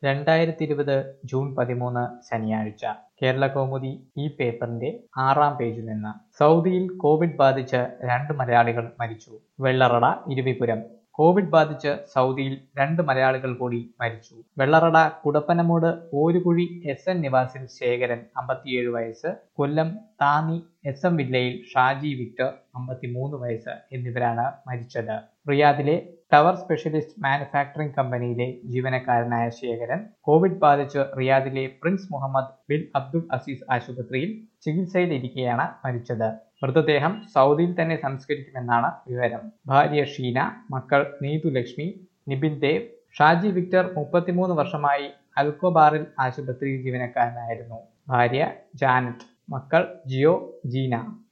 രണ്ടായിരത്തി ഇരുപത് ജൂൺ പതിമൂന്ന് ശനിയാഴ്ച കേരളകൗമുദി ഈ പേപ്പറിന്റെ ആറാം പേജിൽ നിന്ന് സൗദിയിൽ കോവിഡ് ബാധിച്ച് രണ്ട് മലയാളികൾ മരിച്ചു വെള്ളറട ഇരുവിപുരം കോവിഡ് ബാധിച്ച് സൗദിയിൽ രണ്ട് മലയാളികൾ കൂടി മരിച്ചു വെള്ളറട കുടപ്പനമൂട് ഓരുകുഴി എസ് എൻ നിവാസിൽ ശേഖരൻ അമ്പത്തിയേഴ് വയസ്സ് കൊല്ലം താന്നി എസ് എം വില്ലയിൽ ഷാജി വിക്ടർ അമ്പത്തിമൂന്ന് വയസ്സ് എന്നിവരാണ് മരിച്ചത് റിയാദിലെ ടവർ സ്പെഷ്യലിസ്റ്റ് മാനുഫാക്ചറിംഗ് കമ്പനിയിലെ ജീവനക്കാരനായ ശേഖരൻ കോവിഡ് ബാധിച്ച് റിയാദിലെ prince Mohammed bin Abdul Aziz ആശുപത്രിയിൽ ചികിത്സയിലിരിക്കെയാണ് മരിച്ചത് മൃതദേഹം സൗദിയിൽ തന്നെ സംസ്കരിക്കുമെന്നാണ് വിവരം ഭാര്യ ഷീന മക്കൾ നീതു ലക്ഷ്മി നിബിൻ ദേവ് ഷാജി വിക്ടർ മുപ്പത്തിമൂന്ന് വർഷമായി അൽക്കോബാറിൽ ആശുപത്രി ജീവനക്കാരനായിരുന്നു ഭാര്യ ജാനറ്റ് മക്കൾ ജിയോ ജീന